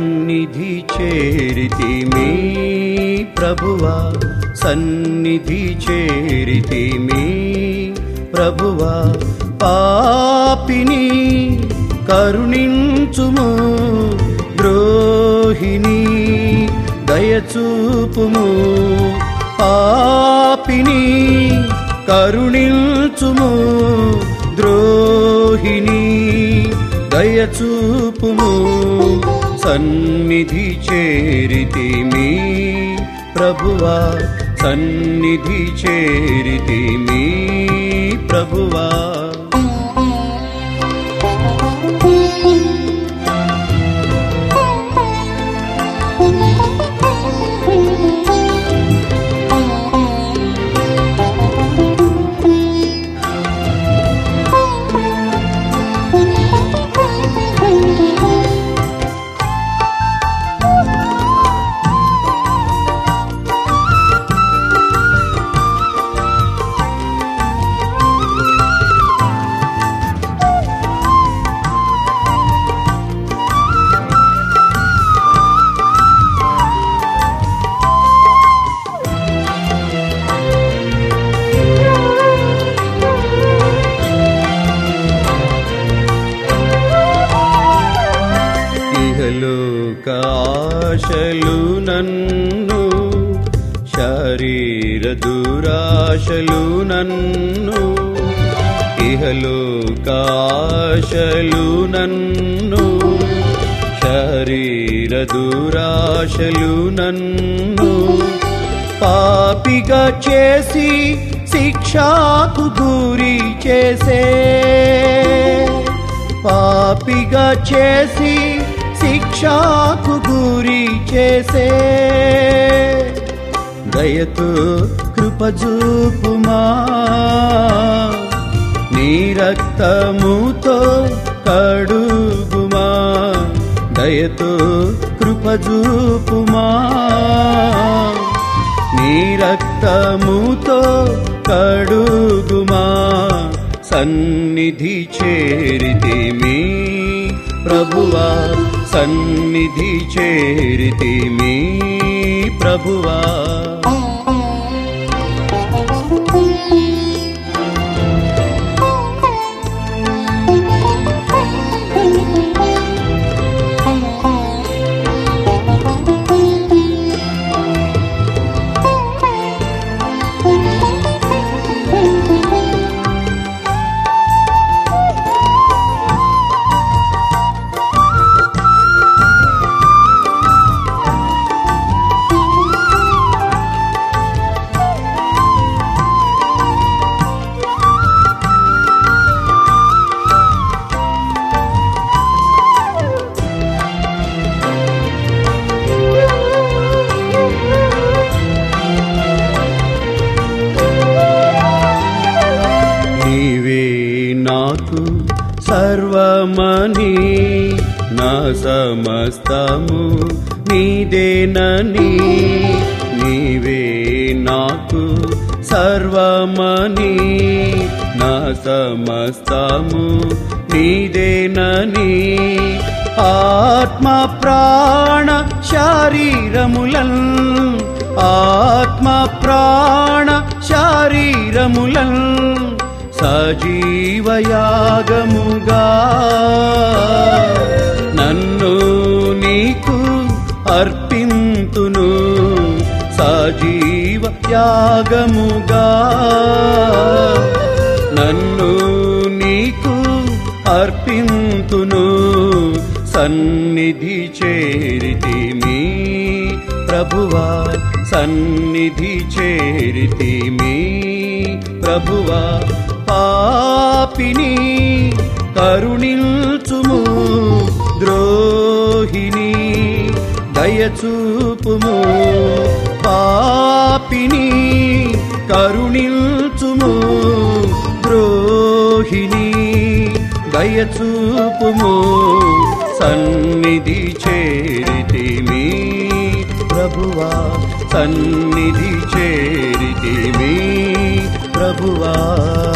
సన్నిధి చేరితిమి ప్రభువా సన్నిధి చేరితిమి ప్రభువా పాపిని కరుణించుము ద్రోహిణి దయచూపుము పాపిని కరుణించుము ద్రోహిణి దయచూపుము సన్నిధి చేరితిమి ప్రభువా సన్నిధి చేరితిమి ప్రభువా ఇహలోకాశలు నన్ను శరీర దురాశలు నన్ను ఇహలోకాశలు నన్ను శరీర దురాశలు నన్ను పాపిగా చేసి శిక్షాకు గురి చేసే పాపిగా చేసి శిక్షాకు గురి చేసే దయతో కృపజూపుమా నీ రక్తముతో కడుగుమా దయతో కృపజూపుమా నీ రక్తముతో కడుగుమా సన్నిధి చేరితిమి ప్రభువా సన్నిధి చేరితిమి ప్రభువా నీవే నాకు సర్వమని నా సమస్తము నీదేనని నీవే నాకు సర్వమని నా సమస్తము నీదేనని ఆత్మ ప్రాణ శారీరములన్ ఆత్మ ప్రాణ శారీరములన్ సజీవయాగముగా నన్ను నీకు అర్పింతును సజీవ యాగముగా నన్ను నీకు అర్పింతును సన్నిధి చేరితిమి ప్రభువా సన్నిధి చేరితిమి ప్రభువా పాపిని కరుణించుము ద్రోహిణి దయచూపుము పాపిని కరుణించుము ద్రోహిణి దయచూపుము సన్నిధి చేరితిమి ప్రభువా సన్నిధి చేరితిమి ప్రభువా